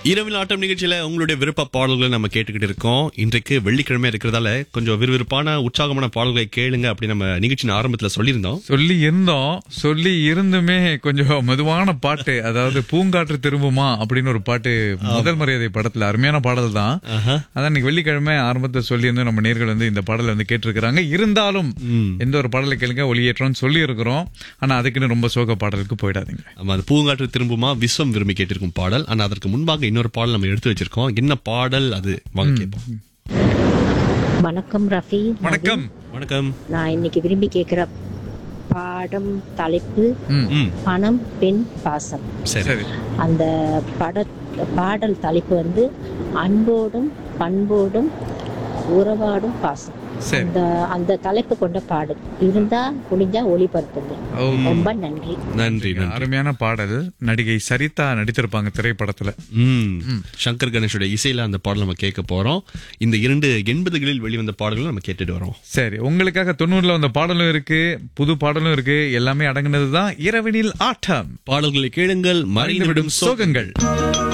இரவில் ஆட்டம் நிகழ்ச்சியில உங்களுடைய விருப்ப பாடல்களை நம்ம கேட்டுக்கிட்டு இருக்கோம் இன்றைக்கு வெள்ளிக்கிழமை இருக்கிறதால கொஞ்சம் விறுவிறுப்பான உற்சாகமான பாடல்களை கேளுங்க அப்படி நம்ம நிகழ்ச்சியின் ஆரம்பத்துல சொல்லியிருந்தோம் சொல்லி இருந்தோம் சொல்லி இருந்துமே கொஞ்சம் மெதுவான பாட்டு அதாவது பூங்காற்று திரும்புமா அப்படின்னு ஒரு பாட்டு முதல் மரியாதை படத்துல அருமையான பாடல் தான் அதான் இன்னைக்கு வெள்ளிக்கிழமை ஆரம்பத்துல சொல்லி இருந்து நம்ம நேர்கள் வந்து இந்த பாடலை வந்து கேட்டிருக்கிறாங்க இருந்தாலும் எந்த ஒரு பாடலை கேளுங்க ஒளியேற்றம்னு சொல்லி இருக்கிறோம் ஆனா அதுக்குன்னு ரொம்ப சோக பாடலுக்கு போயிடாதீங்க ஆமா அது பூங்காற்று திரும்புமா விஸ்வம் விரும்பி கேட்டிருக்கும் பாடல் ஆனா அதற்கு முன்பாக இன்னொரு பாடல் நம்ம எடுத்து வச்சிருக்கோம் என்ன பாடல் அது வாங்க கேட்போம் வணக்கம் ரஃபி வணக்கம் வணக்கம் நான் இன்னைக்கு விரும்பி கேட்கிற பாடம் தலைப்பு ம், ம் பணம் பெண் பாசம் சரி சரி அந்த பட பாடல் தலைப்பு வந்து அன்போடும் பண்போடும் உறவாடும் பாசம் சரி அந்த அந்த தலைப்பு கொண்ட பாடல் இருந்தா முடிஞ்சா ஒளிபரப்புங்க ஓ, ரொம்ப நன்றி நன்றி நன்றி அருமையான பாடல் நடிகை சரிதா நடித்திருப்பாங்க திரைப்படத்துல ம் சங்கர் கணேஷோட இசையில அந்த பாடல் நம்ம கேட்க போறோம் இந்த இரண்டு எண்பதுகளில் வெளிவந்த பாடல்களை நம்ம கேட்டுட்டு வரோம் சரி உங்களுக்காக தொண்ணூறுல வந்த பாடலும் இருக்கு புது பாடலும் இருக்கு எல்லாமே அடங்குனதுதான் இரவினில் ஆட்டம் பாடல்களை கேளுங்கள் மறைந்துவிடும் சோகங்கள்